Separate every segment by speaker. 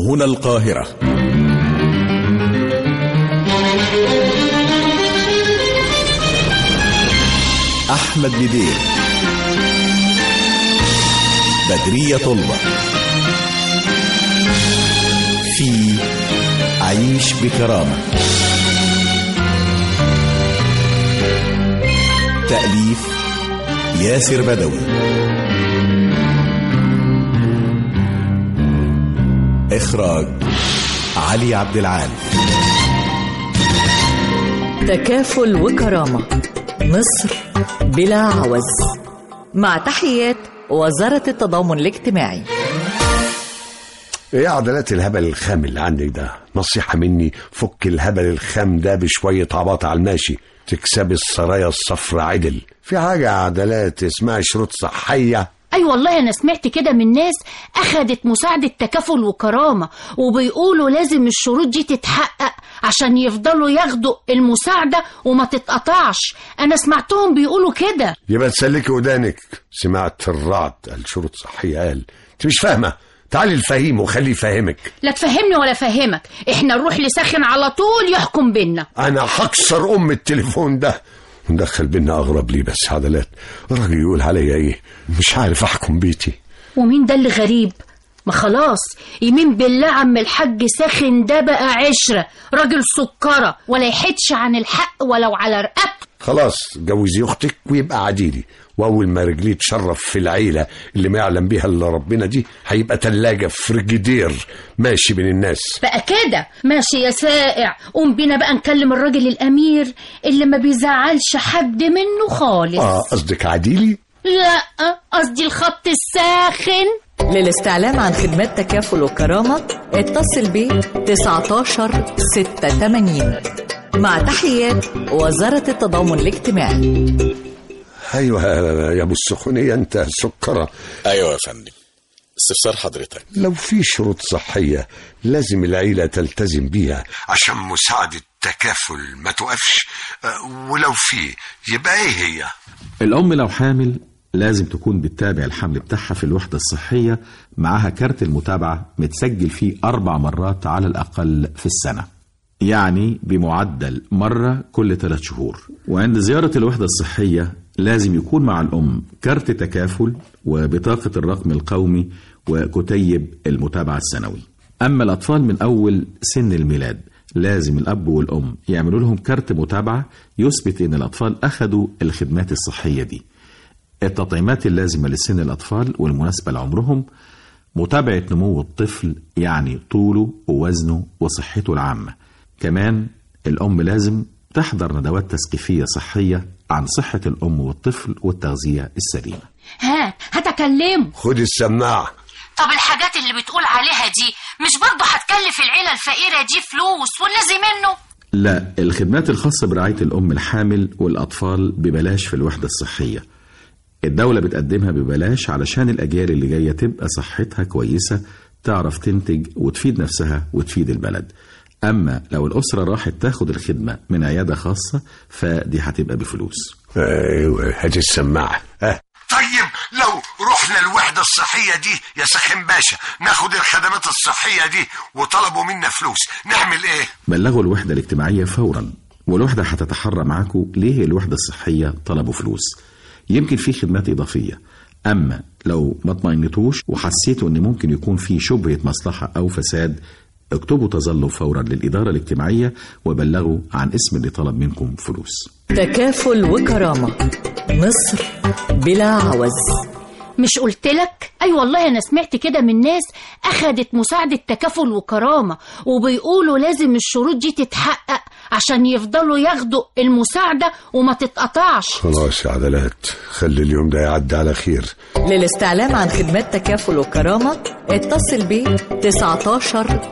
Speaker 1: هنا القاهرة أحمد بدير بدرية طلبة في عيش بكرامة تأليف ياسر بدوي إخراج علي عبد العال
Speaker 2: تكافل وكرامة مصر بلا عوز مع تحيات وزارة التضامن الاجتماعي
Speaker 3: ايه عضلات الهبل الخام اللي عندك ده نصيحة مني فك الهبل الخام ده بشوية عباطة على الماشي تكسبي السرايا الصفرا عدل في حاجة عضلات اسمها شروط صحية
Speaker 4: اي والله انا سمعت كده من ناس اخدت مساعدة تكافل وكرامة وبيقولوا لازم الشروط دي تتحقق عشان يفضلوا ياخدوا المساعدة وما تتقطعش انا سمعتهم بيقولوا كده
Speaker 3: يبقى تسلكي ودانك سمعت الرعد قال شروط صحية قال انت مش فاهمة تعالي الفهيم وخليه يفهمك
Speaker 4: لا تفهمني ولا فهمك احنا نروح لساخن على طول يحكم بينا
Speaker 3: انا هكسر ام التليفون ده ندخل بينا اغرب ليه بس عضلات الراجل يقول عليا ايه مش عارف احكم بيتي
Speaker 4: ومين ده اللي غريب ما خلاص يمين بالله عم الحاج ساخن ده بقى عشرة راجل سكرة ولا يحدش عن الحق ولو على رقبته
Speaker 3: خلاص جوزي اختك ويبقى عديلي واول ما رجليه تشرف في العيله اللي ما يعلم بيها الا ربنا دي هيبقى تلاجه فريجيدير ماشي بين الناس
Speaker 4: بقى كده ماشي يا سائع قوم بينا بقى نكلم الراجل الامير اللي ما بيزعلش حد منه خالص
Speaker 3: اه قصدك عديلي
Speaker 4: لا قصدي الخط الساخن
Speaker 2: للاستعلام عن خدمات تكافل وكرامة اتصل ب 19 86 مع تحيات وزارة التضامن الاجتماعي
Speaker 3: ايوه يا ابو السخونيه انت سكره
Speaker 1: أيوة يا فندم استفسار حضرتك
Speaker 3: لو في شروط صحيه لازم العيله تلتزم بيها عشان مساعده تكافل ما توقفش آه، ولو في يبقى ايه هي
Speaker 5: الأم لو حامل لازم تكون بتتابع الحمل بتاعها في الوحدة الصحية معاها كارت المتابعة متسجل فيه أربع مرات على الأقل في السنة يعني بمعدل مرة كل ثلاث شهور وعند زيارة الوحدة الصحية لازم يكون مع الأم كارت تكافل وبطاقة الرقم القومي وكتيب المتابعة السنوي أما الأطفال من أول سن الميلاد لازم الأب والأم يعملوا لهم كارت متابعة يثبت إن الأطفال أخذوا الخدمات الصحية دي التطعيمات اللازمة لسن الأطفال والمناسبة لعمرهم متابعة نمو الطفل يعني طوله ووزنه وصحته العامة كمان الأم لازم تحضر ندوات تثقيفية صحية عن صحة الأم والطفل والتغذية السليمة
Speaker 4: ها هتكلمه
Speaker 3: خد السماعه
Speaker 4: طب الحاجات اللي بتقول عليها دي مش برضه هتكلف العيلة الفقيرة دي فلوس والذي منه
Speaker 5: لا الخدمات الخاصة برعاية الأم الحامل والأطفال ببلاش في الوحدة الصحية الدولة بتقدمها ببلاش علشان الأجيال اللي جاية تبقى صحتها كويسة تعرف تنتج وتفيد نفسها وتفيد البلد أما لو الأسرة راحت تاخد الخدمة من عيادة خاصة فدي هتبقى بفلوس
Speaker 3: ايوه هات السماعه اه طيب لو رحنا الوحدة الصحية دي يا سخن باشا ناخد الخدمات الصحية دي وطلبوا منا فلوس نعمل ايه
Speaker 5: بلغوا الوحدة الاجتماعية فورا والوحدة هتتحرى معاكم ليه الوحدة الصحية طلبوا فلوس يمكن في خدمات إضافية أما لو ما اطمئنتوش وحسيتوا إن ممكن يكون في شبهة مصلحة أو فساد اكتبوا تظلم فورا للإدارة الاجتماعية وبلغوا عن اسم اللي طلب منكم فلوس
Speaker 2: تكافل وكرامة مصر بلا عوز
Speaker 4: مش قلت لك اي والله انا سمعت كده من ناس اخدت مساعدة تكافل وكرامة وبيقولوا لازم الشروط دي تتحقق عشان يفضلوا ياخدوا المساعدة وما تتقطعش
Speaker 3: خلاص يا عدلات خلي اليوم ده يعدي على خير
Speaker 2: للاستعلام عن خدمات تكافل وكرامة اتصل ب 19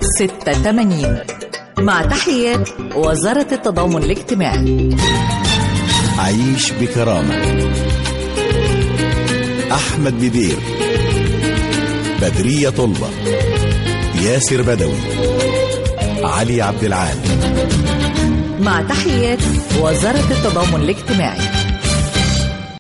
Speaker 2: 86 مع تحيات وزارة التضامن الاجتماعي
Speaker 1: عيش بكرامة أحمد بدير بدرية طلبة ياسر بدوي علي عبد العال
Speaker 2: مع تحيات وزارة التضامن الاجتماعي